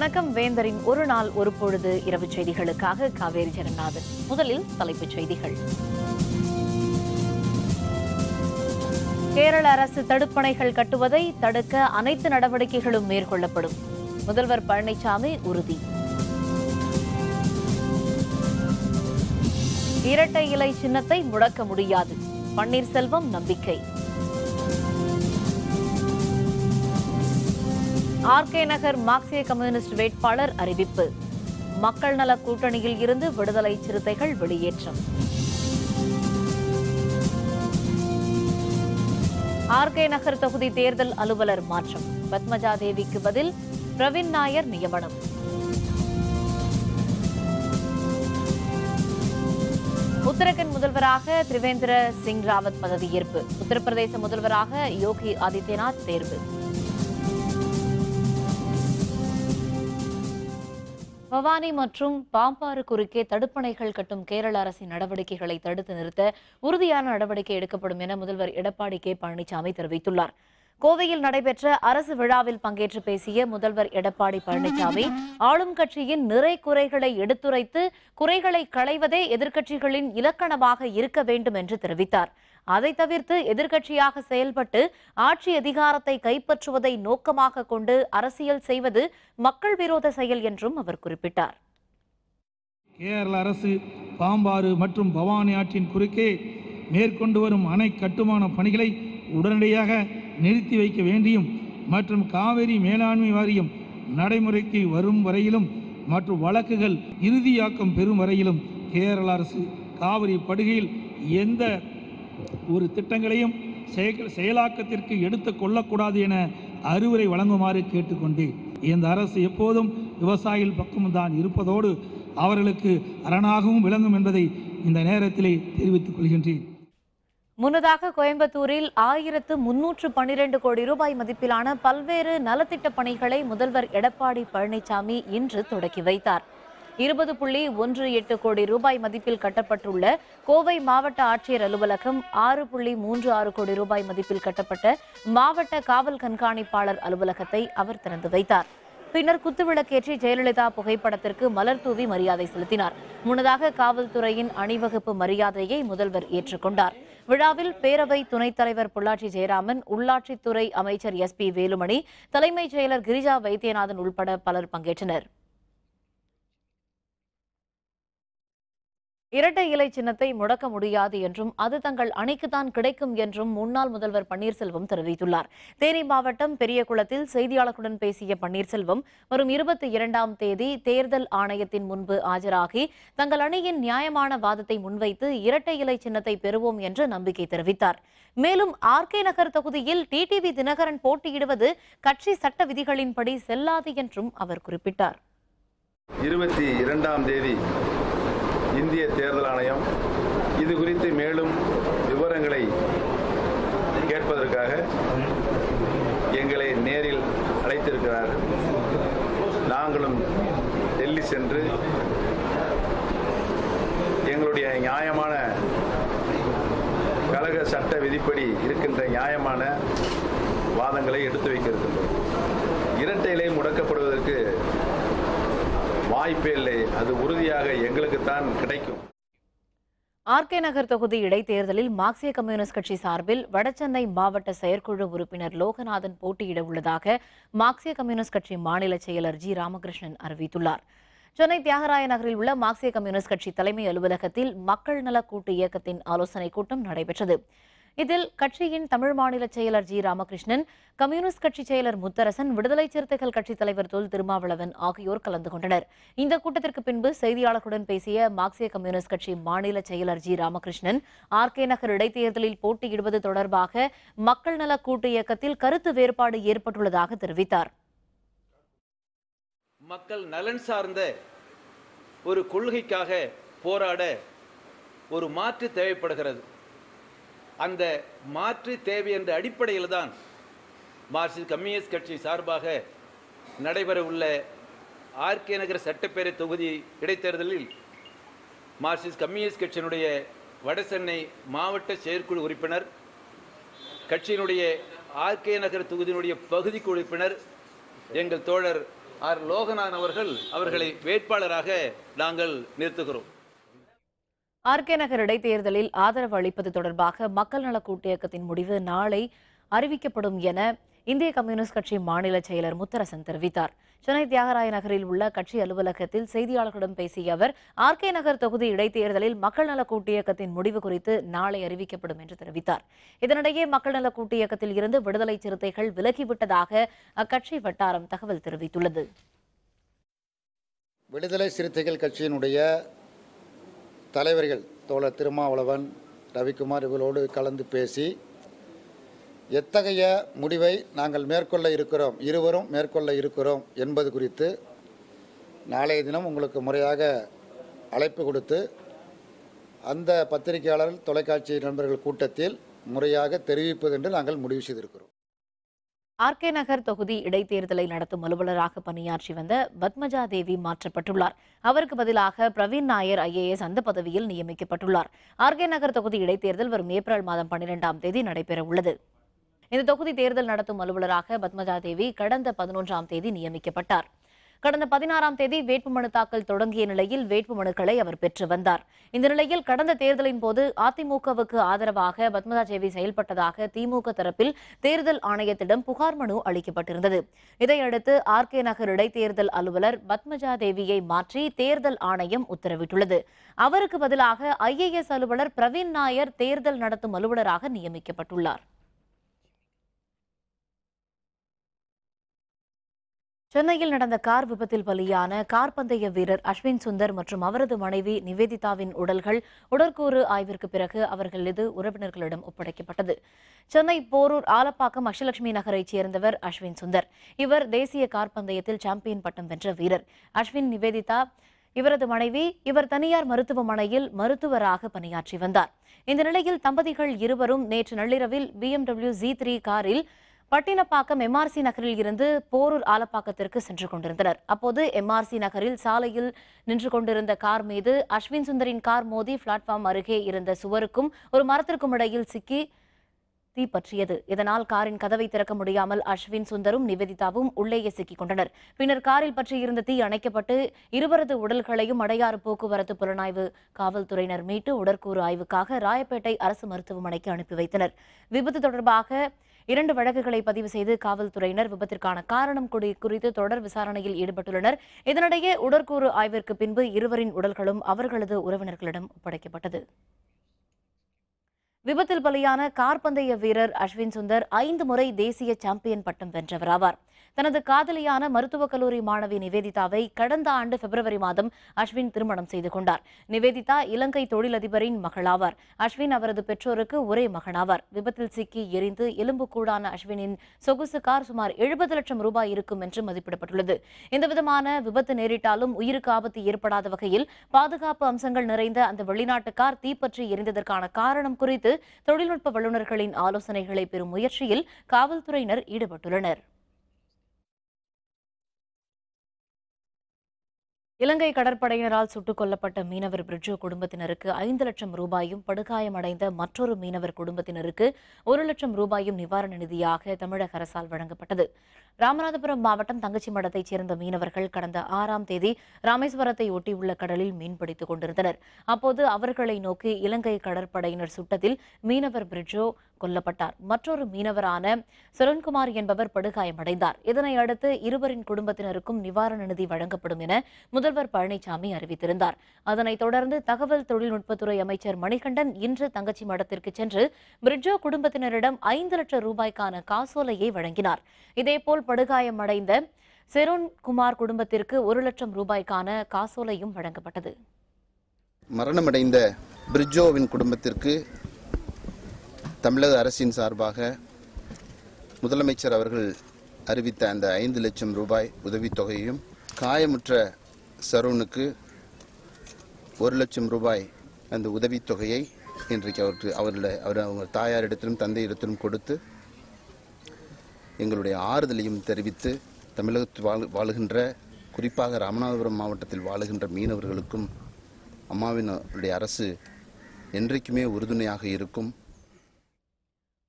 வணக்கம் வேந்தரின் ஒரு நாள் ஒரு பொழுது இரவு செய்திகளுக்காக காவேரி ஜெகநாதன் முதலில் தலைப்புச் செய்திகள் கேரள அரசு தடுப்பணைகள் கட்டுவதை தடுக்க அனைத்து நடவடிக்கைகளும் மேற்கொள்ளப்படும் முதல்வர் பழனிசாமி உறுதி இரட்டை இலை சின்னத்தை முடக்க முடியாது பன்னீர்செல்வம் நம்பிக்கை ஆர்கே நகர் மார்க்சிய கம்யூனிஸ்ட் வேட்பாளர் அறிவிப்பு மக்கள் நல கூட்டணியில் இருந்து விடுதலை சிறுத்தைகள் வெளியேற்றம் ஆர்கே நகர் தொகுதி தேர்தல் அலுவலர் மாற்றம் பத்மஜா தேவிக்கு பதில் பிரவீன் நாயர் நியமனம் உத்தரகண்ட் முதல்வராக திரிவேந்திர சிங் ராவத் பதவியேற்பு உத்தரப்பிரதேச முதல்வராக யோகி ஆதித்யநாத் தேர்வு பவானி மற்றும் பாம்பாறு குறுக்கே தடுப்பணைகள் கட்டும் கேரள அரசின் நடவடிக்கைகளை தடுத்து நிறுத்த உறுதியான நடவடிக்கை எடுக்கப்படும் என முதல்வர் எடப்பாடி கே பழனிசாமி தெரிவித்துள்ளார் கோவையில் நடைபெற்ற அரசு விழாவில் பங்கேற்று பேசிய முதல்வர் எடப்பாடி பழனிசாமி ஆளும் கட்சியின் நிறை குறைகளை எடுத்துரைத்து குறைகளை களைவதே எதிர்க்கட்சிகளின் இலக்கணமாக இருக்க வேண்டும் என்று தெரிவித்தார் அதை தவிர்த்து எதிர்க்கட்சியாக செயல்பட்டு ஆட்சி அதிகாரத்தை கைப்பற்றுவதை நோக்கமாக கொண்டு அரசியல் செய்வது மக்கள் விரோத செயல் என்றும் அவர் குறிப்பிட்டார் கேரள அரசு பாம்பாறு மற்றும் பவானி ஆற்றின் குறுக்கே மேற்கொண்டு வரும் அணை கட்டுமான பணிகளை உடனடியாக நிறுத்தி வைக்க வேண்டியும் மற்றும் காவிரி மேலாண்மை வாரியம் நடைமுறைக்கு வரும் வரையிலும் மற்றும் வழக்குகள் இறுதியாக்கம் பெறும் வரையிலும் கேரள அரசு காவிரி படுகையில் எந்த ஒரு திட்டங்களையும் செயல் செயலாக்கத்திற்கு எடுத்து கொள்ளக்கூடாது என அறிவுரை வழங்குமாறு கேட்டுக்கொண்டேன் இந்த அரசு எப்போதும் விவசாயிகள் பக்கம்தான் இருப்பதோடு அவர்களுக்கு அரணாகவும் விளங்கும் என்பதை இந்த நேரத்திலே தெரிவித்துக் கொள்கின்றேன் முன்னதாக கோயம்புத்தூரில் ஆயிரத்து முன்னூற்று பன்னிரண்டு கோடி ரூபாய் மதிப்பிலான பல்வேறு நலத்திட்ட பணிகளை முதல்வர் எடப்பாடி பழனிசாமி இன்று தொடக்கி வைத்தார் இருபது புள்ளி ஒன்று எட்டு கோடி ரூபாய் மதிப்பில் கட்டப்பட்டுள்ள கோவை மாவட்ட ஆட்சியர் அலுவலகம் ஆறு புள்ளி மூன்று ஆறு கோடி ரூபாய் மதிப்பில் கட்டப்பட்ட மாவட்ட காவல் கண்காணிப்பாளர் அலுவலகத்தை அவர் திறந்து வைத்தார் பின்னர் குத்துவிளக்கேற்றி ஜெயலலிதா புகைப்படத்திற்கு மலர் தூவி மரியாதை செலுத்தினார் முன்னதாக காவல்துறையின் அணிவகுப்பு மரியாதையை முதல்வர் ஏற்றுக்கொண்டார் விழாவில் பேரவை துணைத் தலைவர் பொள்ளாச்சி ஜெயராமன் உள்ளாட்சித்துறை அமைச்சர் எஸ் பி வேலுமணி தலைமைச் செயலர் கிரிஜா வைத்தியநாதன் உள்பட பலர் பங்கேற்றனர் இரட்டை இலை சின்னத்தை முடக்க முடியாது என்றும் அது தங்கள் அணிக்குத்தான் கிடைக்கும் என்றும் முன்னாள் முதல்வர் பன்னீர்செல்வம் தெரிவித்துள்ளார் தேனி மாவட்டம் பெரியகுளத்தில் செய்தியாளர்களுடன் பேசிய பன்னீர்செல்வம் வரும் இருபத்தி இரண்டாம் தேதி தேர்தல் ஆணையத்தின் முன்பு ஆஜராகி தங்கள் அணியின் நியாயமான வாதத்தை முன்வைத்து இரட்டை இலை சின்னத்தை பெறுவோம் என்று நம்பிக்கை தெரிவித்தார் மேலும் ஆர்கே நகர் தொகுதியில் டிடிவி தினகரன் போட்டியிடுவது கட்சி சட்ட விதிகளின்படி செல்லாது என்றும் அவர் குறிப்பிட்டார் இருபத்தி இரண்டாம் தேதி இந்திய தேர்தல் ஆணையம் இது குறித்து மேலும் விவரங்களை கேட்பதற்காக எங்களை நேரில் அழைத்திருக்கிறார் நாங்களும் டெல்லி சென்று எங்களுடைய நியாயமான கழக சட்ட விதிப்படி இருக்கின்ற நியாயமான வாதங்களை எடுத்து வைக்க இருக்கின்றோம் இரட்டை இலை முடக்கப்படுவதற்கு வாய்ப்பே இல்லை அது உறுதியாக எங்களுக்குத்தான் கிடைக்கும் ஆர்கே நகர் தொகுதி இடைத்தேர்தலில் மார்க்சிய கம்யூனிஸ்ட் கட்சி சார்பில் வடசென்னை மாவட்ட செயற்குழு உறுப்பினர் லோகநாதன் போட்டியிட உள்ளதாக மார்க்சிய கம்யூனிஸ்ட் கட்சி மாநில செயலர் ஜி ராமகிருஷ்ணன் அறிவித்துள்ளார் சென்னை தியாகராய நகரில் உள்ள மார்க்சிய கம்யூனிஸ்ட் கட்சி தலைமை அலுவலகத்தில் மக்கள் நல கூட்டு இயக்கத்தின் ஆலோசனைக் கூட்டம் நடைபெற்றது இதில் கட்சியின் தமிழ் மாநில செயலர் ஜி ராமகிருஷ்ணன் கம்யூனிஸ்ட் கட்சி செயலர் முத்தரசன் விடுதலை சிறுத்தைகள் கட்சித் தலைவர் தொல் திருமாவளவன் ஆகியோர் கலந்து கொண்டனர் இந்த கூட்டத்திற்கு பின்பு செய்தியாளர்களுடன் பேசிய மார்க்சிய கம்யூனிஸ்ட் கட்சி மாநில செயலர் ஜி ராமகிருஷ்ணன் ஆர்கே நகர் இடைத்தேர்தலில் போட்டியிடுவது தொடர்பாக மக்கள் நல கூட்டு இயக்கத்தில் கருத்து வேறுபாடு ஏற்பட்டுள்ளதாக தெரிவித்தார் மக்கள் நலன் சார்ந்த ஒரு கொள்கைக்காக போராட ஒரு மாற்று தேவைப்படுகிறது அந்த மாற்று தேவை என்ற அடிப்படையில் தான் மார்க்சிஸ்ட் கம்யூனிஸ்ட் கட்சி சார்பாக நடைபெற உள்ள ஆர்கே நகர் சட்டப்பேரவை தொகுதி இடைத்தேர்தலில் மார்க்சிஸ்ட் கம்யூனிஸ்ட் கட்சியினுடைய வடசென்னை மாவட்ட செயற்குழு உறுப்பினர் கட்சியினுடைய ஆர்கே நகர் தொகுதியினுடைய பகுதிக்கு உறுப்பினர் எங்கள் தோழர் ஆர் லோகநாதன் அவர்கள் அவர்களை வேட்பாளராக நாங்கள் நிறுத்துகிறோம் ஆர்கே நகர் இடைத்தேர்தலில் ஆதரவு அளிப்பது தொடர்பாக மக்கள் நலக் கூட்டு இயக்கத்தின் முடிவு நாளை அறிவிக்கப்படும் என இந்திய கம்யூனிஸ்ட் கட்சி மாநில செயலர் முத்தரசன் தெரிவித்தார் சென்னை தியாகராய நகரில் உள்ள கட்சி அலுவலகத்தில் செய்தியாளர்களிடம் பேசிய அவர் ஆர்கே நகர் தொகுதி இடைத்தேர்தலில் மக்கள் நலக் கூட்டு இயக்கத்தின் முடிவு குறித்து நாளை அறிவிக்கப்படும் என்று தெரிவித்தார் இதனிடையே மக்கள் நலக் கூட்டு இயக்கத்தில் இருந்து விடுதலை சிறுத்தைகள் விலகிவிட்டதாக அக்கட்சி வட்டாரம் தகவல் தெரிவித்துள்ளது விடுதலை சிறுத்தைகள் கட்சியினுடைய தலைவர்கள் தோழர் திருமாவளவன் ரவிக்குமார் இவர்களோடு கலந்து பேசி எத்தகைய முடிவை நாங்கள் மேற்கொள்ள இருக்கிறோம் இருவரும் மேற்கொள்ள இருக்கிறோம் என்பது குறித்து நாளைய தினம் உங்களுக்கு முறையாக அழைப்பு கொடுத்து அந்த பத்திரிகையாளர் தொலைக்காட்சி நண்பர்கள் கூட்டத்தில் முறையாக தெரிவிப்பது என்று நாங்கள் முடிவு செய்திருக்கிறோம் ஆர்கே நகர் தொகுதி இடைத்தேர்தலை நடத்தும் அலுவலராக பணியாற்றி வந்த பத்மஜா தேவி மாற்றப்பட்டுள்ளார் அவருக்கு பதிலாக பிரவீன் நாயர் ஐஏஎஸ் அந்த பதவியில் நியமிக்கப்பட்டுள்ளார் ஆர்கே நகர் தொகுதி இடைத்தேர்தல் வரும் ஏப்ரல் மாதம் பன்னிரெண்டாம் தேதி நடைபெற உள்ளது இந்த தொகுதி தேர்தல் நடத்தும் அலுவலராக பத்மஜா தேவி கடந்த பதினொன்றாம் தேதி நியமிக்கப்பட்டார் கடந்த பதினாறாம் தேதி வேட்புமனு தாக்கல் தொடங்கிய நிலையில் வேட்புமனுக்களை அவர் பெற்று வந்தார் இந்த நிலையில் கடந்த தேர்தலின் போது அதிமுகவுக்கு ஆதரவாக பத்மஜா தேவி செயல்பட்டதாக திமுக தரப்பில் தேர்தல் ஆணையத்திடம் புகார் மனு அளிக்கப்பட்டிருந்தது இதையடுத்து ஆர்கே நகர் இடைத்தேர்தல் அலுவலர் பத்மஜா தேவியை மாற்றி தேர்தல் ஆணையம் உத்தரவிட்டுள்ளது அவருக்கு பதிலாக ஐஏஎஸ் அலுவலர் பிரவீன் நாயர் தேர்தல் நடத்தும் அலுவலராக நியமிக்கப்பட்டுள்ளார் சென்னையில் நடந்த கார் விபத்தில் பலியான கார் பந்தய வீரர் அஸ்வின் சுந்தர் மற்றும் அவரது மனைவி நிவேதிதாவின் உடல்கள் உடற்கூறு ஆய்விற்கு பிறகு அவர்களது உறவினர்களிடம் ஒப்படைக்கப்பட்டது சென்னை போரூர் ஆலப்பாக்கம் அஷ்டலட்சுமி நகரைச் சேர்ந்தவர் அஸ்வின் சுந்தர் இவர் தேசிய கார் பந்தயத்தில் சாம்பியன் பட்டம் வென்ற வீரர் அஸ்வின் நிவேதிதா இவரது மனைவி இவர் தனியார் மருத்துவமனையில் மருத்துவராக பணியாற்றி வந்தார் இந்த நிலையில் தம்பதிகள் இருவரும் நேற்று நள்ளிரவில் பிஎம்டபிள்யூ ஜி த்ரீ காரில் பட்டினப்பாக்கம் எம்ஆர்சி நகரில் இருந்து போரூர் ஆலப்பாக்கத்திற்கு சென்று கொண்டிருந்தனர் அப்போது எம்ஆர்சி நகரில் சாலையில் நின்று கொண்டிருந்த கார் மீது அஸ்வின் சுந்தரின் கார் மோதி பிளாட்ஃபார்ம் அருகே இருந்த சுவருக்கும் ஒரு மரத்திற்கும் இடையில் சிக்கி தீப்பற்றியது இதனால் காரின் கதவை திறக்க முடியாமல் அஸ்வின் சுந்தரும் நிவேதிதாவும் உள்ளேயே சிக்கிக் கொண்டனர் பின்னர் காரில் பற்றியிருந்த தீ அணைக்கப்பட்டு இருவரது உடல்களையும் அடையாறு போக்குவரத்து புலனாய்வு காவல்துறையினர் மீட்டு உடற்கூறு ஆய்வுக்காக ராயப்பேட்டை அரசு மருத்துவமனைக்கு அனுப்பி வைத்தனர் விபத்து தொடர்பாக இரண்டு வழக்குகளை பதிவு செய்து காவல்துறையினர் விபத்திற்கான காரணம் குறி- குறித்து தொடர் விசாரணையில் ஈடுபட்டுள்ளனர் இதனிடையே உடற்கூறு ஆய்விற்கு பின்பு இருவரின் உடல்களும் அவர்களது உறவினர்களிடம் ஒப்படைக்கப்பட்டது விபத்தில் பலியான கார் பந்தய வீரர் அஸ்வின் சுந்தர் ஐந்து முறை தேசிய சாம்பியன் பட்டம் வென்றவர் ஆவார் தனது காதலியான மருத்துவக் கல்லூரி மாணவி நிவேதிதாவை கடந்த ஆண்டு பிப்ரவரி மாதம் அஸ்வின் திருமணம் செய்து கொண்டார் நிவேதிதா இலங்கை தொழிலதிபரின் மகளாவார் அஸ்வின் அவரது பெற்றோருக்கு ஒரே மகனாவார் விபத்தில் சிக்கி எரிந்து எலும்புக்கூடான அஸ்வினின் சொகுசு கார் சுமார் எழுபது லட்சம் ரூபாய் இருக்கும் என்று மதிப்பிடப்பட்டுள்ளது இந்த விதமான விபத்து நேரிட்டாலும் உயிருக்கு ஆபத்து ஏற்படாத வகையில் பாதுகாப்பு அம்சங்கள் நிறைந்த அந்த வெளிநாட்டு கார் தீப்பற்றி எரிந்ததற்கான காரணம் குறித்து தொழில்நுட்ப வல்லுநர்களின் ஆலோசனைகளை பெறும் முயற்சியில் காவல்துறையினர் ஈடுபட்டுள்ளனர் இலங்கை கடற்படையினரால் சுட்டுக் கொல்லப்பட்ட மீனவர் பிரிட்ஜோ குடும்பத்தினருக்கு ஐந்து லட்சம் ரூபாயும் படுகாயமடைந்த மற்றொரு மீனவர் குடும்பத்தினருக்கு ஒரு லட்சம் ரூபாயும் நிவாரண நிதியாக தமிழக அரசால் வழங்கப்பட்டது ராமநாதபுரம் மாவட்டம் தங்கச்சி மடத்தைச் சேர்ந்த மீனவர்கள் கடந்த ஆறாம் தேதி ராமேஸ்வரத்தை ஒட்டியுள்ள கடலில் மீன்பிடித்துக் கொண்டிருந்தனர் அப்போது அவர்களை நோக்கி இலங்கை கடற்படையினர் சுட்டத்தில் மீனவர் பிரிட்ஜோ கொல்லப்பட்டார் மற்றொரு மீனவரான சுரன்குமார் என்பவர் படுகாயமடைந்தார் இதனை அடுத்து இருவரின் குடும்பத்தினருக்கும் நிவாரண நிதி வழங்கப்படும் என முதல்வர் பழனிசாமி அறிவித்திருந்தார் அதனைத் தொடர்ந்து தகவல் தொழில்நுட்பத்துறை அமைச்சர் மணிகண்டன் இன்று தங்கச்சி மடத்திற்கு சென்று பிரிட்ஜோ குடும்பத்தினரிடம் ஐந்து லட்சம் ரூபாய்க்கான காசோலையை வழங்கினார் இதேபோல் படுகாயமடைந்த செரோன் குமார் குடும்பத்திற்கு ஒரு லட்சம் ரூபாய்க்கான காசோலையும் வழங்கப்பட்டது மரணமடைந்த பிரிட்ஜோவின் குடும்பத்திற்கு தமிழக அரசின் சார்பாக முதலமைச்சர் அவர்கள் அறிவித்த அந்த ஐந்து லட்சம் ரூபாய் உதவித்தொகையையும் காயமுற்ற சரோனுக்கு ஒரு லட்சம் ரூபாய் அந்த உதவித்தொகையை இன்றைக்கு அவருக்கு அவருடைய அவர் அவங்க தாயாரிடத்திலும் தந்தையிடத்திலும் கொடுத்து எங்களுடைய ஆறுதலையும் தெரிவித்து தமிழகத்தில் வாழு வாழுகின்ற குறிப்பாக ராமநாதபுரம் மாவட்டத்தில் வாழுகின்ற மீனவர்களுக்கும் அம்மாவினுடைய அரசு என்றைக்குமே உறுதுணையாக இருக்கும்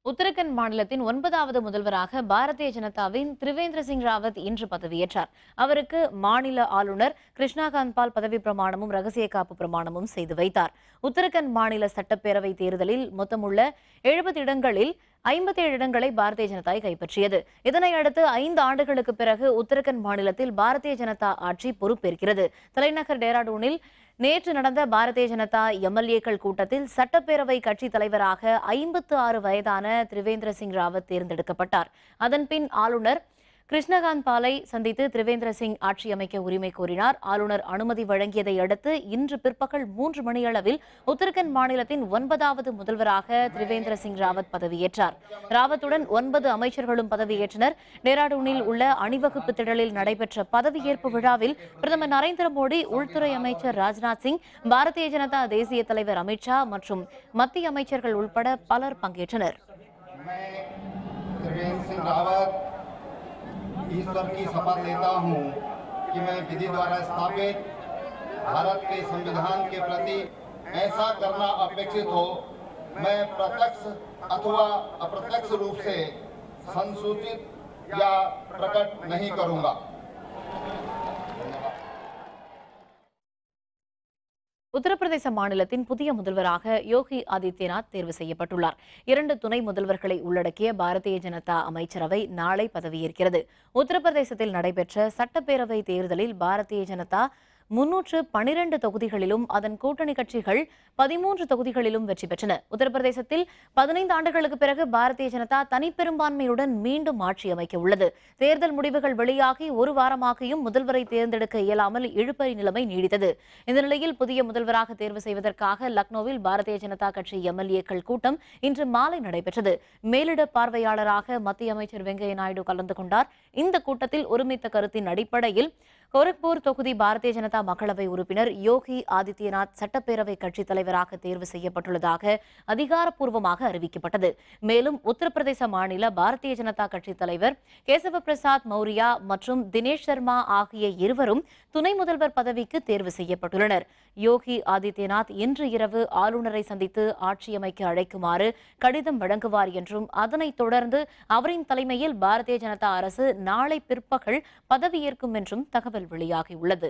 உத்தரகண்ட் மாநிலத்தின் ஒன்பதாவது முதல்வராக பாரதிய ஜனதாவின் திரிவேந்திர சிங் ராவத் இன்று பதவியேற்றார் அவருக்கு மாநில ஆளுநர் கிருஷ்ணாகாந்த் பால் பதவி பிரமாணமும் ரகசிய காப்பு பிரமாணமும் செய்து வைத்தார் உத்தரகண்ட் மாநில சட்டப்பேரவை தேர்தலில் மொத்தமுள்ள எழுபது இடங்களில் ஐம்பத்தேழு இடங்களை பாரதிய ஜனதா கைப்பற்றியது இதனை அடுத்து ஐந்து ஆண்டுகளுக்கு பிறகு உத்தரகண்ட் மாநிலத்தில் பாரதிய ஜனதா ஆட்சி பொறுப்பேற்கிறது தலைநகர் டேராடூனில் நேற்று நடந்த பாரதிய ஜனதா எம்எல்ஏக்கள் கூட்டத்தில் சட்டப்பேரவை கட்சி தலைவராக ஐம்பத்து ஆறு வயதான திரிவேந்திர சிங் ராவத் தேர்ந்தெடுக்கப்பட்டார் அதன்பின் ஆளுநர் கிருஷ்ணகாந்த் பாலை சந்தித்து திரிவேந்திர சிங் ஆட்சி அமைக்க உரிமை கோரினார் ஆளுநர் அனுமதி வழங்கியதை அடுத்து இன்று பிற்பகல் மூன்று மணியளவில் உத்தரகண்ட் மாநிலத்தின் ஒன்பதாவது முதல்வராக திரிவேந்திர சிங் ராவத் பதவியேற்றார் ராவத்துடன் ஒன்பது அமைச்சர்களும் பதவியேற்றனர் டேராடூனில் உள்ள அணிவகுப்பு திடலில் நடைபெற்ற பதவியேற்பு விழாவில் பிரதமர் நரேந்திர மோடி உள்துறை அமைச்சர் ராஜ்நாத் சிங் பாரதிய ஜனதா தேசிய தலைவர் அமித்ஷா மற்றும் மத்திய அமைச்சர்கள் உட்பட பலர் பங்கேற்றனர் त्रिवेंद्र सिंह रावत ईश्वर की शपथ लेता हूँ कि मैं विधि द्वारा स्थापित भारत के संविधान के प्रति ऐसा करना अपेक्षित हो मैं प्रत्यक्ष अथवा अप्रत्यक्ष रूप से संसूचित या प्रकट नहीं करूंगा உத்தரப்பிரதேச மாநிலத்தின் புதிய முதல்வராக யோகி ஆதித்யநாத் தேர்வு செய்யப்பட்டுள்ளார் இரண்டு துணை முதல்வர்களை உள்ளடக்கிய பாரதிய ஜனதா அமைச்சரவை நாளை பதவியேற்கிறது உத்தரப்பிரதேசத்தில் நடைபெற்ற சட்டப்பேரவை தேர்தலில் பாரதிய ஜனதா முன்னூற்று பனிரெண்டு தொகுதிகளிலும் அதன் கூட்டணி கட்சிகள் பதிமூன்று தொகுதிகளிலும் வெற்றி பெற்றன உத்தரப்பிரதேசத்தில் பதினைந்து ஆண்டுகளுக்கு பிறகு பாரதிய ஜனதா தனிப்பெரும்பான்மையுடன் மீண்டும் ஆட்சி அமைக்க உள்ளது தேர்தல் முடிவுகள் வெளியாகி ஒரு வாரமாகியும் முதல்வரை தேர்ந்தெடுக்க இயலாமல் இழுபறி நிலைமை நீடித்தது இந்த நிலையில் புதிய முதல்வராக தேர்வு செய்வதற்காக லக்னோவில் பாரதிய ஜனதா கட்சி எம்எல்ஏக்கள் கூட்டம் இன்று மாலை நடைபெற்றது மேலிட பார்வையாளராக மத்திய அமைச்சர் வெங்கையா நாயுடு கலந்து கொண்டார் இந்த கூட்டத்தில் ஒருமித்த கருத்தின் அடிப்படையில் கோரக்பூர் தொகுதி பாரதிய ஜனதா மக்களவை உறுப்பினர் யோகி ஆதித்யநாத் சட்டப்பேரவை கட்சித் தலைவராக தேர்வு செய்யப்பட்டுள்ளதாக அதிகாரப்பூர்வமாக அறிவிக்கப்பட்டது மேலும் உத்தரப்பிரதேச மாநில பாரதிய ஜனதா கட்சித் தலைவர் கேசவ பிரசாத் மௌரியா மற்றும் தினேஷ் சர்மா ஆகிய இருவரும் துணை முதல்வர் பதவிக்கு தேர்வு செய்யப்பட்டுள்ளனர் யோகி ஆதித்யநாத் இன்று இரவு ஆளுநரை சந்தித்து ஆட்சி அமைக்க அழைக்குமாறு கடிதம் வழங்குவார் என்றும் அதனைத் தொடர்ந்து அவரின் தலைமையில் பாரதிய ஜனதா அரசு நாளை பிற்பகல் பதவியேற்கும் என்றும் தகவல் வெளியாகியுள்ளது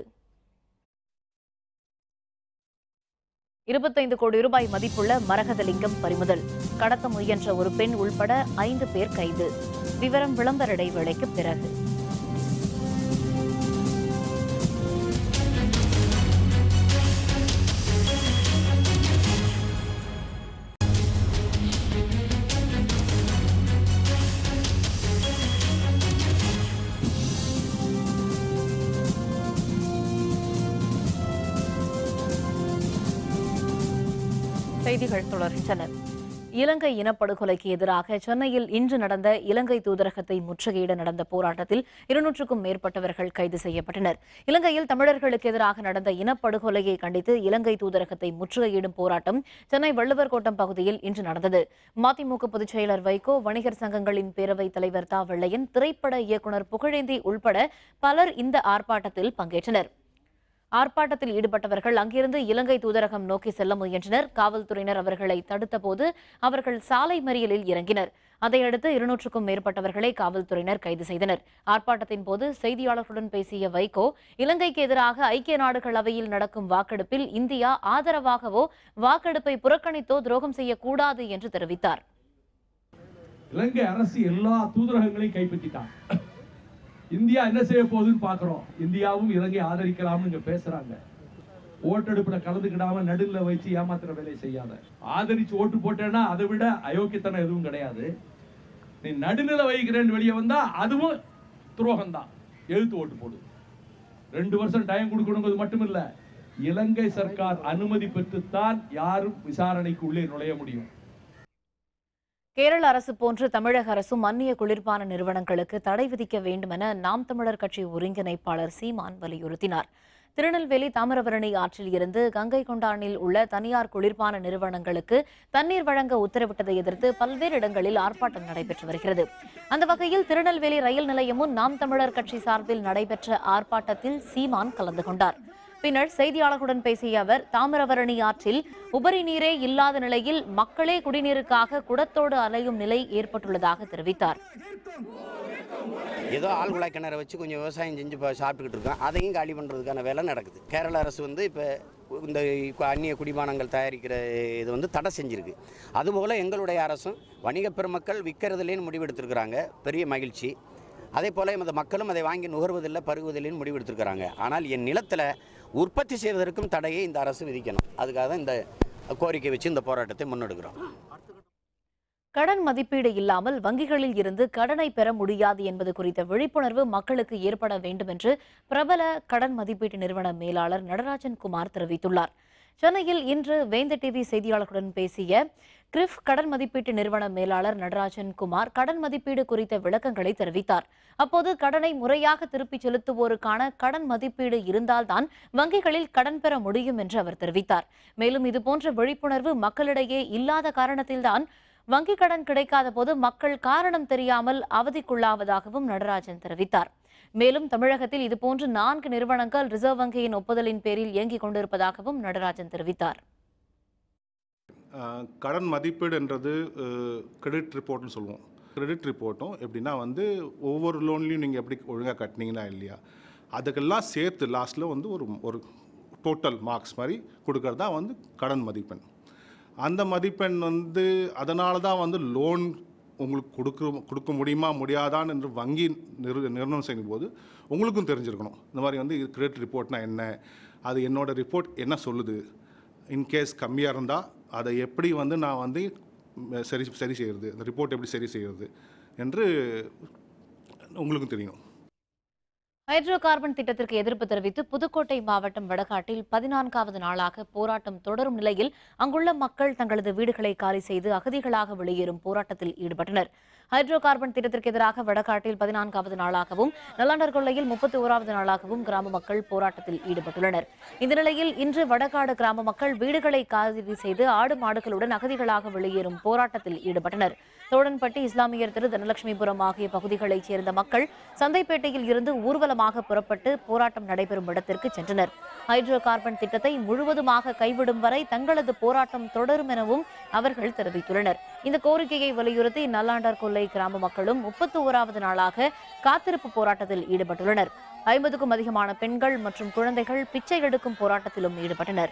இருபத்தைந்து கோடி ரூபாய் மதிப்புள்ள மரகதலிங்கம் பறிமுதல் கடத்த முயன்ற ஒரு பெண் உள்பட ஐந்து பேர் கைது விவரம் விளம்பர இடைவேளைக்கு பிறகு செய்திகள் தொடர்கின்றன இலங்கை இனப்படுகொலைக்கு எதிராக சென்னையில் இன்று நடந்த இலங்கை தூதரகத்தை முற்றுகையிட நடந்த போராட்டத்தில் இருநூற்றுக்கும் மேற்பட்டவர்கள் கைது செய்யப்பட்டனர் இலங்கையில் தமிழர்களுக்கு எதிராக நடந்த இனப்படுகொலையை கண்டித்து இலங்கை தூதரகத்தை முற்றுகையிடும் போராட்டம் சென்னை வள்ளுவர் கோட்டம் பகுதியில் இன்று நடந்தது மதிமுக பொதுச் செயலர் வைகோ வணிகர் சங்கங்களின் பேரவைத் தலைவர் தா வெள்ளையன் திரைப்பட இயக்குனர் புகழேந்தி உள்பட பலர் இந்த ஆர்ப்பாட்டத்தில் பங்கேற்றனர் ஆர்ப்பாட்டத்தில் ஈடுபட்டவர்கள் அங்கிருந்து இலங்கை தூதரகம் நோக்கி செல்ல முயன்றனர் காவல்துறையினர் அவர்களை தடுத்தபோது அவர்கள் சாலை மறியலில் இறங்கினர் அதையடுத்து இருநூற்றுக்கும் மேற்பட்டவர்களை காவல்துறையினர் கைது செய்தனர் ஆர்ப்பாட்டத்தின் போது செய்தியாளர்களுடன் பேசிய வைகோ இலங்கைக்கு எதிராக ஐக்கிய நாடுகள் அவையில் நடக்கும் வாக்கெடுப்பில் இந்தியா ஆதரவாகவோ வாக்கெடுப்பை புறக்கணித்தோ துரோகம் செய்யக்கூடாது என்று தெரிவித்தார் இலங்கை அரசு எல்லா தூதரகங்களையும் கைப்பற்றிட்டாங்க இந்தியா என்ன செய்ய போகுதுன்னு பாக்குறோம் இந்தியாவும் இலங்கை ஆதரிக்கலாம்னு இங்க பேசுறாங்க ஓட்டெடுப்புல கலந்துக்கிடாம நடுவில் வச்சு ஏமாத்துற வேலையை செய்யாத ஆதரிச்சு ஓட்டு போட்டேன்னா அதை விட அயோக்கியத்தனம் எதுவும் கிடையாது நீ நடுநிலை வைக்கிறேன்னு வெளியே வந்தா அதுவும் துரோகம் தான் எழுத்து ஓட்டு போடு ரெண்டு வருஷம் டைம் கொடுக்கணுங்கிறது மட்டும் இல்ல இலங்கை சர்க்கார் அனுமதி பெற்றுத்தான் யாரும் விசாரணைக்கு உள்ளே நுழைய முடியும் கேரள அரசு போன்று தமிழக அரசும் அந்நிய குளிர்பான நிறுவனங்களுக்கு தடை விதிக்க வேண்டும் என நாம் தமிழர் கட்சி ஒருங்கிணைப்பாளர் சீமான் வலியுறுத்தினார் திருநெல்வேலி தாமிரபரணி ஆற்றில் இருந்து கங்கை கொண்டானில் உள்ள தனியார் குளிர்பான நிறுவனங்களுக்கு தண்ணீர் வழங்க உத்தரவிட்டதை எதிர்த்து பல்வேறு இடங்களில் ஆர்ப்பாட்டம் நடைபெற்று வருகிறது அந்த வகையில் திருநெல்வேலி ரயில் நிலையமும் நாம் தமிழர் கட்சி சார்பில் நடைபெற்ற ஆர்ப்பாட்டத்தில் சீமான் கலந்து கொண்டார் பின்னர் செய்தியாளர்களுடன் பேசிய அவர் தாமிரபரணி ஆற்றில் உபரி நீரே இல்லாத நிலையில் மக்களே குடிநீருக்காக குடத்தோடு அலையும் நிலை ஏற்பட்டுள்ளதாக தெரிவித்தார் ஏதோ ஆழ்குழாய் கிணறை வச்சு கொஞ்சம் விவசாயம் செஞ்சு இப்போ சாப்பிட்டுக்கிட்டு இருக்கோம் அதையும் காலி பண்ணுறதுக்கான வேலை நடக்குது கேரள அரசு வந்து இப்போ இந்த கு- அந்நிய குடிபானங்கள் தயாரிக்கிற இது வந்து தடை செஞ்சிருக்கு அதுபோல் எங்களுடைய அரசும் வணிக பெருமக்கள் விற்கிறதுலேன்னு முடிவெடுத்திருக்கிறாங்க பெரிய மகிழ்ச்சி அதே போல் எமது மக்களும் அதை வாங்கி நுகர்வதில்லை பருகுவதில்லைன்னு முடிவெடுத்திருக்கிறாங்க ஆனால் என் நிலத்தில் உற்பத்தி செய்வதற்கும் தடையை இந்த அரசு விதிக்கணும் அதுக்காக தான் இந்த கோரிக்கை வச்சு இந்த போராட்டத்தை முன்னெடுக்கிறோம் கடன் மதிப்பீடு இல்லாமல் வங்கிகளில் இருந்து கடனை பெற முடியாது என்பது குறித்த விழிப்புணர்வு மக்களுக்கு ஏற்பட வேண்டும் என்று பிரபல கடன் மதிப்பீட்டு நிறுவன மேலாளர் நடராஜன் குமார் தெரிவித்துள்ளார் சென்னையில் இன்று வேந்த டிவி செய்தியாளர்களுடன் பேசிய கிரிஃப் கடன் மதிப்பீட்டு நிறுவன மேலாளர் நடராஜன் குமார் கடன் மதிப்பீடு குறித்த விளக்கங்களை தெரிவித்தார் அப்போது கடனை முறையாக திருப்பிச் செலுத்துவோருக்கான கடன் மதிப்பீடு இருந்தால்தான் வங்கிகளில் கடன் பெற முடியும் என்று அவர் தெரிவித்தார் மேலும் இதுபோன்ற விழிப்புணர்வு மக்களிடையே இல்லாத காரணத்தில்தான் வங்கிக் கடன் கிடைக்காத போது மக்கள் காரணம் தெரியாமல் அவதிக்குள்ளாவதாகவும் நடராஜன் தெரிவித்தார் மேலும் தமிழகத்தில் இதுபோன்று நான்கு நிறுவனங்கள் ரிசர்வ் வங்கியின் ஒப்புதலின் பேரில் இயங்கிக் கொண்டிருப்பதாகவும் நடராஜன் தெரிவித்தார் அஹ், கடன் மதிப்பீடுன்றது கிரெடிட் ரிப்போர்ட்னு சொல்லுவோம் கிரெடிட் ரிப்போர்ட்டும் எப்படின்னா வந்து ஒவ்வொரு லோன்லையும் நீங்கள் எப்படி ஒழுங்காக கட்டினீங்கன்னா இல்லையா அதுக்கெல்லாம் சேர்த்து லாஸ்ட்டில் வந்து ஒரு ஒரு டோட்டல் மார்க்ஸ் மாதிரி கொடுக்கறது தான் வந்து கடன் மதிப்பெண் அந்த மதிப்பெண் வந்து அதனால தான் வந்து லோன் உங்களுக்கு கொடுக்க கொடுக்க முடியுமா முடியாதான்னு என்று வங்கி நிறு நிர்ணயம் செய்யும் போது உங்களுக்கும் தெரிஞ்சிருக்கணும் இந்த மாதிரி வந்து கிரெடிட் ரிப்போர்ட்னா என்ன அது என்னோட ரிப்போர்ட் என்ன சொல்லுது இன்கேஸ் கம்மியாக இருந்தால் அதை எப்படி வந்து நான் வந்து ம், சரி சரி செய்கிறது அந்த ரிப்போர்ட் எப்படி சரி செய்கிறது என்று உங்களுக்கும் தெரியும் ஹைட்ரோ கார்பன் திட்டத்திற்கு எதிர்ப்பு தெரிவித்து புதுக்கோட்டை மாவட்டம் வடகாட்டில் பதினான்காவது நாளாக போராட்டம் தொடரும் நிலையில் அங்குள்ள மக்கள் தங்களது வீடுகளை காலி செய்து அகதிகளாக வெளியேறும் போராட்டத்தில் ஈடுபட்டனர் ஹைட்ரோ கார்பன் திட்டத்திற்கு எதிராக வடகாட்டில் பதினான்காவது நாளாகவும் நல்லாண்டர் கொள்ளையில் முப்பத்தி ஓராவது நாளாகவும் கிராம மக்கள் போராட்டத்தில் ஈடுபட்டுள்ளனர் இந்த நிலையில் இன்று வடகாடு கிராம மக்கள் வீடுகளை காலி செய்து ஆடு மாடுகளுடன் அகதிகளாக வெளியேறும் போராட்டத்தில் ஈடுபட்டனர் தோடன்பட்டி இஸ்லாமியர் திரு தனலட்சுமிபுரம் ஆகிய பகுதிகளைச் சேர்ந்த மக்கள் சந்தைப்பேட்டையில் இருந்து ஊர்வலமாக புறப்பட்டு போராட்டம் நடைபெறும் இடத்திற்கு சென்றனர் ஹைட்ரோ கார்பன் திட்டத்தை முழுவதுமாக கைவிடும் வரை தங்களது போராட்டம் தொடரும் எனவும் அவர்கள் தெரிவித்துள்ளனர் இந்த கோரிக்கையை வலியுறுத்தி நல்லாண்டார் கொல்லை கிராம மக்களும் முப்பத்தி ஓராவது நாளாக காத்திருப்பு போராட்டத்தில் ஈடுபட்டுள்ளனர் ஐம்பதுக்கும் அதிகமான பெண்கள் மற்றும் குழந்தைகள் பிச்சை எடுக்கும் போராட்டத்திலும் ஈடுபட்டனர்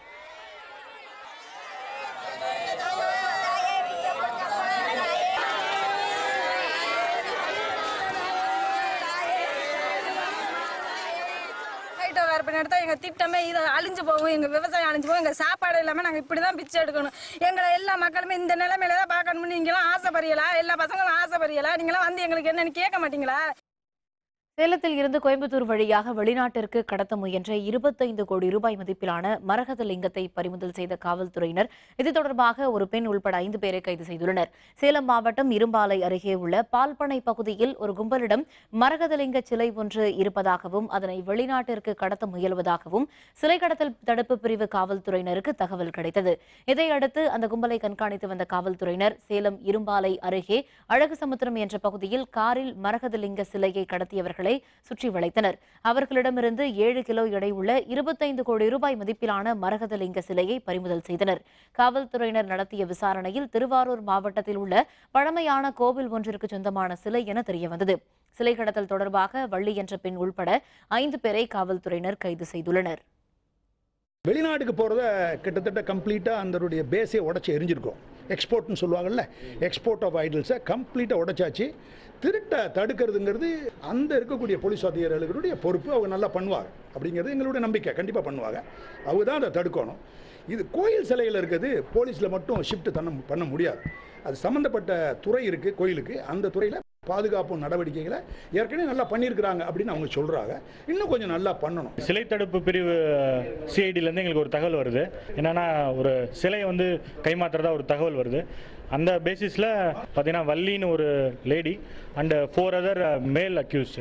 ஹைட்டோ வேர்பன் எடுத்தா எங்க திட்டமே இது அழிஞ்சு போகும் எங்க விவசாயம் அழிஞ்சு போகும் எங்க சாப்பாடு இல்லாம நாங்க இப்படிதான் பிச்சை எடுக்கணும் எங்களை எல்லா மக்களுமே இந்த நிலைமையில தான் பார்க்கணும்னு நீங்களாம் ஆசைப்படுறீங்களா எல்லா பசங்களும் ஆசைப்படுறீங்களா நீங்களாம் வந்து எங்களுக்கு என்னன்னு கேட்க மாட்டீங்களா சேலத்தில் இருந்து கோயம்புத்தூர் வழியாக வெளிநாட்டிற்கு கடத்த முயன்ற இருபத்தைந்து கோடி ரூபாய் மதிப்பிலான மரகத லிங்கத்தை பறிமுதல் செய்த காவல்துறையினர் இது தொடர்பாக ஒரு பெண் உள்பட ஐந்து பேரை கைது செய்துள்ளனர் சேலம் மாவட்டம் இரும்பாலை அருகே உள்ள பால்பனை பகுதியில் ஒரு கும்பலிடம் மரகதலிங்க சிலை ஒன்று இருப்பதாகவும் அதனை வெளிநாட்டிற்கு கடத்த முயல்வதாகவும் சிலை கடத்தல் தடுப்பு பிரிவு காவல்துறையினருக்கு தகவல் கிடைத்தது இதையடுத்து அந்த கும்பலை கண்காணித்து வந்த காவல்துறையினர் சேலம் இரும்பாலை அருகே அழகுசமுத்திரம் என்ற பகுதியில் காரில் மரகதலிங்க சிலையை கடத்தியவர்களை சுற்றி வளைத்தனர் அவர்களிடமிருந்து ஏழு கிலோ எடை உள்ள இருபத்தைந்து கோடி ரூபாய் மதிப்பிலான மரகதலிங்க சிலையை பறிமுதல் செய்தனர் காவல்துறையினர் நடத்திய விசாரணையில் திருவாரூர் மாவட்டத்தில் உள்ள பழமையான கோவில் ஒன்றிற்கு சொந்தமான சிலை என தெரியவந்தது சிலை கடத்தல் தொடர்பாக வள்ளி என்ற பெண் உள்பட ஐந்து பேரை காவல்துறையினர் கைது செய்துள்ளனர் வெளிநாட்டுக்கு போகிறத கிட்டத்தட்ட கம்ப்ளீட்டாக அதனுடைய பேஸே உடச்சி எரிஞ்சிருக்கும் எக்ஸ்போர்ட்னு சொல்லுவாங்கல்ல எக்ஸ்போர்ட் ஆஃப் ஐடல்ஸை கம்ப்ளீட்டாக உடைச்சாச்சு திருட்டை தடுக்கிறதுங்கிறது அந்த இருக்கக்கூடிய போலீஸ் அதிகாரிகளுடைய பொறுப்பு அவங்க நல்லா பண்ணுவாங்க அப்படிங்கிறது எங்களுடைய நம்பிக்கை கண்டிப்பாக பண்ணுவாங்க அவங்க தான் அதை தடுக்கணும் இது கோயில் சிலையில் இருக்கிறது போலீஸில் மட்டும் ஷிஃப்ட் தண்ண பண்ண முடியாது அது சம்மந்தப்பட்ட துறை இருக்குது கோயிலுக்கு அந்த துறையில் பாதுகாப்பு நடவடிக்கைகளை ஏற்கனவே நல்லா பண்ணியிருக்கிறாங்க அப்படின்னு அவங்க சொல்கிறாங்க இன்னும் கொஞ்சம் நல்லா பண்ணணும் சிலை தடுப்பு பிரிவு சிஐடிலேருந்து எங்களுக்கு ஒரு தகவல் வருது என்னன்னா ஒரு சிலையை வந்து கைமாத்துறதா ஒரு தகவல் வருது அந்த பேசிஸில் பார்த்தீங்கன்னா வள்ளின்னு ஒரு lady and four other male accused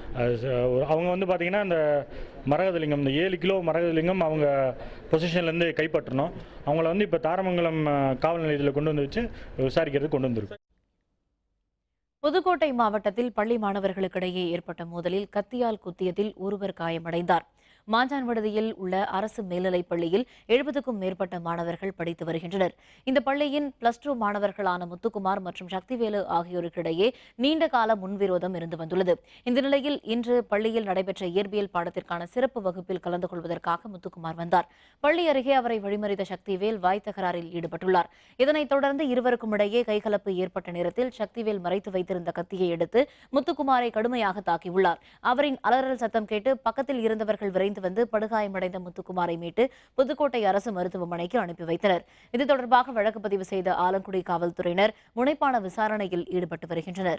அவங்க வந்து பார்த்தீங்கன்னா அந்த மரகதலிங்கம் இந்த ஏழு கிலோ மரகதலிங்கம் அவங்க பொசிஷன்லேருந்து கைப்பற்றணும் அவங்கள வந்து இப்போ தாரமங்கலம் அஹ், காவல் நிலையத்தில் கொண்டு வந்து வச்சு விசாரிக்கிறதுக்கு கொண்டு வந்திருக்கோம் புதுக்கோட்டை மாவட்டத்தில் பள்ளி மாணவர்களுக்கிடையே ஏற்பட்ட மோதலில் கத்தியால் குத்தியதில் ஒருவர் காயமடைந்தார் மாஞ்சான் விடுதியில் உள்ள அரசு மேல்நிலைப் பள்ளியில் எழுபதுக்கும் மேற்பட்ட மாணவர்கள் படித்து வருகின்றனர் இந்த பள்ளியின் பிளஸ் டூ மாணவர்களான முத்துக்குமார் மற்றும் சக்திவேலு ஆகியோருக்கிடையே நீண்ட கால முன்விரோதம் இருந்து வந்துள்ளது இந்த நிலையில் இன்று பள்ளியில் நடைபெற்ற இயற்பியல் பாடத்திற்கான சிறப்பு வகுப்பில் கலந்து கொள்வதற்காக முத்துக்குமார் வந்தார் பள்ளி அருகே அவரை வழிமறித்த சக்திவேல் வாய் தகராறில் ஈடுபட்டுள்ளார் இதனைத் தொடர்ந்து இருவருக்கும் இடையே கைகலப்பு ஏற்பட்ட நேரத்தில் சக்திவேல் மறைத்து வைத்திருந்த கத்தியை எடுத்து முத்துக்குமாரை கடுமையாக தாக்கியுள்ளார் அவரின் அலறல் சத்தம் கேட்டு பக்கத்தில் இருந்தவர்கள் விரைந்து வந்து படுகாயமடைந்த முத்துக்குமாரை மீட்டு புதுக்கோட்டை அரசு மருத்துவமனைக்கு அனுப்பி வைத்தனர் இது தொடர்பாக வழக்கு பதிவு செய்த ஆலங்குடி காவல்துறையினர் முனைப்பான விசாரணையில் ஈடுபட்டு வருகின்றனர்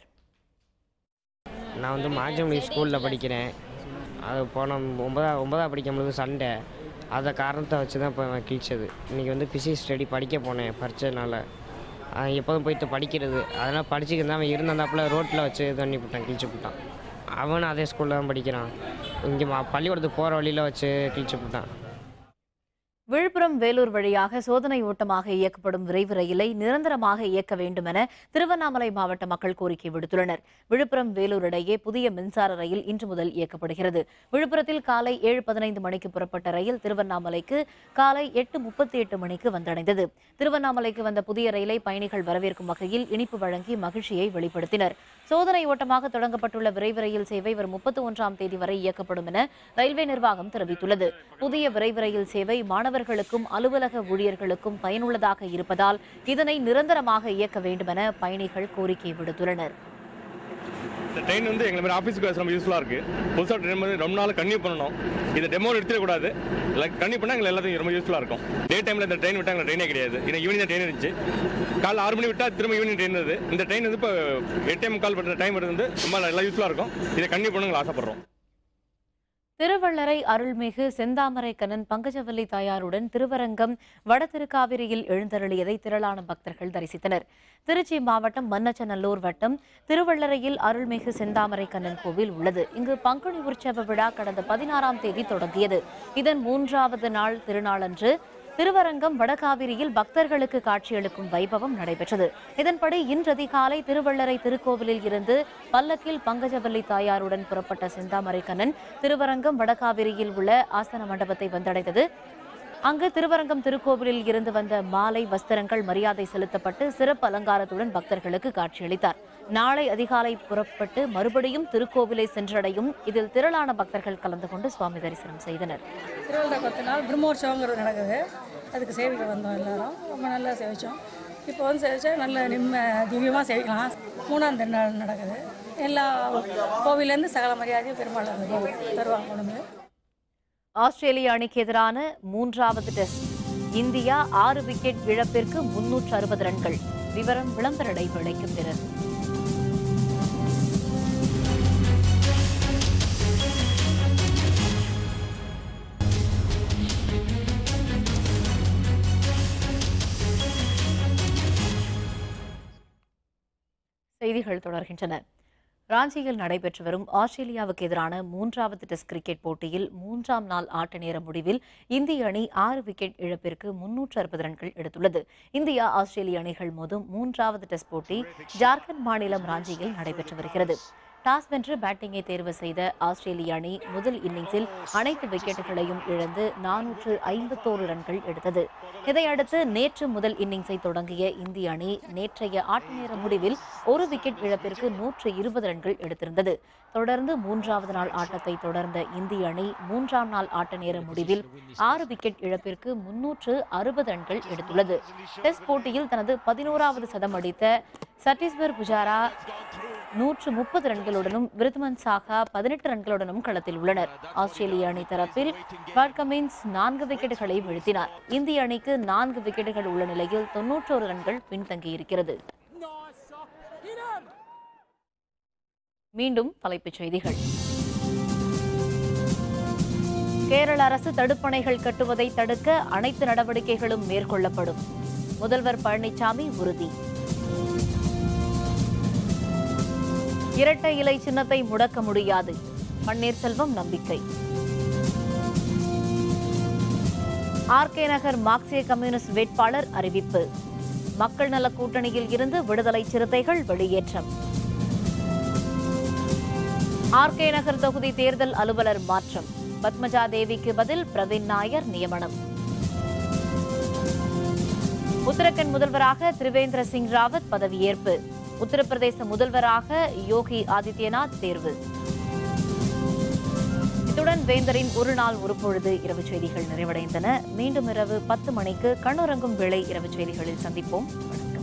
நான் வந்து மாஞ்சமணி ஸ்கூலில் படிக்கிறேன் அது போன ஒன்பதா ஒன்பதா படிக்கும்போது சண்டை அதை காரணத்தை வச்சு தான் இப்போ நான் கிழிச்சது இன்றைக்கி வந்து பிசிக்ஸ் ஸ்டடி படிக்க போனேன் பரிச்சைனால அவன் எப்போதும் போயிட்டு படிக்கிறது அதெல்லாம் படிச்சுக்கிட்டு அவன் இருந்தாந்தாப்புல ரோட்டில் வச்சு இது பண்ணி விட்டான் கிழிச்சு விட்டான் அவனும் அதே ஸ்கூலில் தான் படிக்கிறான் இங்கே பள்ளிக்கூடத்துக்கு போகிற வழியில் வச்சு கிழிச்சு விட்டான் விழுப்புரம் வேலூர் வழியாக சோதனை ஓட்டமாக இயக்கப்படும் விரைவு ரயிலை நிரந்தரமாக இயக்க வேண்டும் என திருவண்ணாமலை மாவட்ட மக்கள் கோரிக்கை விடுத்துள்ளனர் விழுப்புரம் வேலூர் இடையே புதிய மின்சார ரயில் இன்று முதல் இயக்கப்படுகிறது விழுப்புரத்தில் காலை ஏழு பதினைந்து மணிக்கு புறப்பட்ட ரயில் திருவண்ணாமலைக்கு காலை எட்டு முப்பத்தி எட்டு மணிக்கு வந்தடைந்தது திருவண்ணாமலைக்கு வந்த புதிய ரயிலை பயணிகள் வரவேற்கும் வகையில் இனிப்பு வழங்கி மகிழ்ச்சியை வெளிப்படுத்தினர் சோதனை ஓட்டமாக தொடங்கப்பட்டுள்ள விரைவு ரயில் சேவை வரும் முப்பத்தி ஒன்றாம் தேதி வரை இயக்கப்படும் என ரயில்வே நிர்வாகம் தெரிவித்துள்ளது புதிய விரைவு ரயில் சேவை மாணவர்களுக்கும் அலுவலக ஊழியர்களுக்கும் பயனுள்ளதாக இருப்பதால் இதனை நிரந்தரமாக இயக்க வேண்டும் என பயணிகள் கோரிக்கை விடுத்துள்ளனர் இந்த ட்ரெயின் வந்து எங்களை மாதிரி ஆஃபீஸுக்கு ரொம்ப யூஸ்ஃபுல்லாக இருக்குது புதுசாக ட்ரெயின் வந்து ரொம்ப நாள் கன்டினியூ பண்ணணும் இந்த டெமோ எடுத்துடக்கூடாது இல்லை கன்டினியூ பண்ணால் எங்களுக்கு எல்லாத்தையும் ரொம்ப யூஸ்ஃபுல்லாக இருக்கும் டே டைமில் இந்த ட்ரெயின் விட்டால் எங்களுக்கு ட்ரெயினே கிடையாது இன்னும் ஈவினிங் தான் ட்ரெயின் இருந்துச்சு காலைல ஆறு மணி விட்டால் திரும்ப ஈவினிங் ட்ரெயின் வருது இந்த ட்ரெயின் வந்து இப்போ எட்டே முக்கால் பண்ணுற டைம் வருது வந்து ரொம்ப நல்லா யூஸ்ஃபுல்லாக இருக்கும் இதை கன்டினியூ பண்ண ஆசைப்படுறோம் திருவள்ளரை அருள்மிகு செந்தாமரை கண்ணன் பங்கஜவல்லி தாயாருடன் திருவரங்கம் வட திருக்காவிரியில் எழுந்தருளியதை திரளான பக்தர்கள் தரிசித்தனர் திருச்சி மாவட்டம் மன்னச்சநல்லூர் வட்டம் திருவள்ளரையில் அருள்மிகு செந்தாமரை கண்ணன் கோவில் உள்ளது இங்கு பங்குனி உற்சவ விழா கடந்த பதினாறாம் தேதி தொடங்கியது இதன் மூன்றாவது நாள் திருநாளன்று திருவரங்கம் வடகாவிரியில் பக்தர்களுக்கு காட்சியளிக்கும் வைபவம் நடைபெற்றது இதன்படி இன்றதிகாலை திருவள்ளரை திருக்கோவிலில் இருந்து பல்லக்கில் பங்கஜவல்லி தாயாருடன் புறப்பட்ட செந்தாமரை கண்ணன் திருவரங்கம் வடகாவிரியில் உள்ள ஆசன மண்டபத்தை வந்தடைந்தது அங்கு திருவரங்கம் திருக்கோவிலில் இருந்து வந்த மாலை வஸ்திரங்கள் மரியாதை செலுத்தப்பட்டு சிறப்பு அலங்காரத்துடன் பக்தர்களுக்கு காட்சியளித்தார் நாளை அதிகாலை புறப்பட்டு மறுபடியும் திருக்கோவிலை சென்றடையும் இதில் திரளான பக்தர்கள் கலந்து கொண்டு சுவாமி தரிசனம் செய்தனர் திருவிழா பத்து நாள் பிரம்மோற்சவங்கிறது நடக்குது அதுக்கு சேவிக்க வந்தோம் எல்லாரும் ரொம்ப நல்லா சேவிச்சோம் இப்போ வந்து சேவிச்சா நல்ல நிம்ம திவ்யமாக சேவிக்கலாம் மூணாம் திருநாள் நடக்குது எல்லா கோவிலேருந்து சகல மரியாதையும் பெருமாள் வந்து தருவாங்க கொண்டு ஆஸ்திரேலிய அணிக்கு எதிரான மூன்றாவது டெஸ்ட் இந்தியா ஆறு விக்கெட் இழப்பிற்கு முன்னூற்று அறுபது ரன்கள் விவரம் விளம்பர இடைவேளைக்கு பிறகு செய்திகள் தொடர்கின்றன ராஞ்சியில் நடைபெற்று வரும் ஆஸ்திரேலியாவுக்கு எதிரான மூன்றாவது டெஸ்ட் கிரிக்கெட் போட்டியில் மூன்றாம் நாள் ஆட்ட நேர முடிவில் இந்திய அணி ஆறு விக்கெட் இழப்பிற்கு முன்னூற்று அறுபது ரன்கள் எடுத்துள்ளது இந்தியா ஆஸ்திரேலிய அணிகள் மோதும் மூன்றாவது டெஸ்ட் போட்டி ஜார்க்கண்ட் மாநிலம் ராஞ்சியில் நடைபெற்று வருகிறது டாஸ் வென்று பேட்டிங்கை தேர்வு செய்த ஆஸ்திரேலிய அணி முதல் இன்னிங்ஸில் அனைத்து விக்கெட்டுகளையும் இழந்து நானூற்று ஐம்பத்தோரு ரன்கள் எடுத்தது இதையடுத்து நேற்று முதல் இன்னிங்ஸை தொடங்கிய இந்திய அணி நேற்றைய ஆட்ட நேர முடிவில் ஒரு விக்கெட் இழப்பிற்கு நூற்று இருபது ரன்கள் எடுத்திருந்தது தொடர்ந்து மூன்றாவது நாள் ஆட்டத்தை தொடர்ந்த இந்திய அணி மூன்றாம் நாள் ஆட்ட நேர முடிவில் ஆறு விக்கெட் இழப்பிற்கு முன்னூற்று அறுபது ரன்கள் எடுத்துள்ளது டெஸ்ட் போட்டியில் தனது பதினோராவது சதம் அடித்த சத்தீஸ்வர் புஜாரா நூற்று முப்பது ரன்களுடனும் விருத்மன் சாகா பதினெட்டு ரன்களுடனும் களத்தில் உள்ளனர் ஆஸ்திரேலிய அணி தரப்பில் பேட் கமின்ஸ் நான்கு விக்கெட்டுகளை வீழ்த்தினார் இந்திய அணிக்கு நான்கு விக்கெட்டுகள் உள்ள நிலையில் தொன்னூற்றோரு ரன்கள் பின்தங்கியிருக்கிறது மீண்டும் தலைப்புச் செய்திகள் கேரள அரசு தடுப்பணைகள் கட்டுவதை தடுக்க அனைத்து நடவடிக்கைகளும் மேற்கொள்ளப்படும் முதல்வர் பழனிசாமி உறுதி இரட்டை இலை சின்னத்தை முடக்க முடியாது பன்னீர்செல்வம் நம்பிக்கை ஆர்கே நகர் மார்க்சிய கம்யூனிஸ்ட் வேட்பாளர் அறிவிப்பு மக்கள் நல கூட்டணியில் இருந்து விடுதலை சிறுத்தைகள் வெளியேற்றம் ஆர்கே நகர் தொகுதி தேர்தல் அலுவலர் மாற்றம் பத்மஜா தேவிக்கு பதில் பிரவீன் நாயர் நியமனம் உத்தரகண்ட் முதல்வராக திரிவேந்திர சிங் ராவத் பதவியேற்பு உத்தரப்பிரதேச முதல்வராக யோகி ஆதித்யநாத் தேர்வு இத்துடன் வேந்தரின் ஒரு நாள் ஒரு பொழுது இரவு செய்திகள் நிறைவடைந்தன மீண்டும் இரவு பத்து மணிக்கு கண்ணுறங்கும் வேளை இரவு செய்திகளில் சந்திப்போம் வணக்கம்